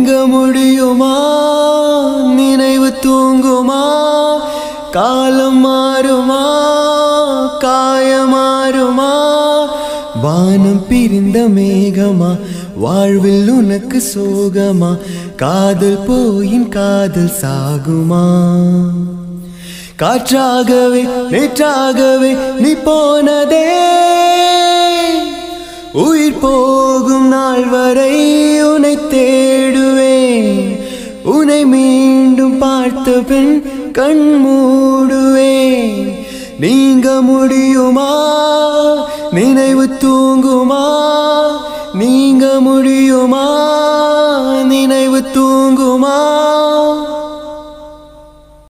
நீங்க முடியுமா நினைவு தூங்குமா காலம் மாறுமா காயமாறுமா வானம் பிரிந்த மேகமா வாழ்வில் உனக்கு சோகமா காதல் போயின் காதல் சாகுமா காற்றாகவே நேற்றாகவே நீ போனதே உயிர் போகும் நாள் வரை உன்னை தேடுவேன் உன்னை மீண்டும் பார்த்த பின் கண் மூடுவேன் நீங்க முடியுமா நினைவு தூங்குமா நீங்க முடியுமா நினைவு தூங்குமா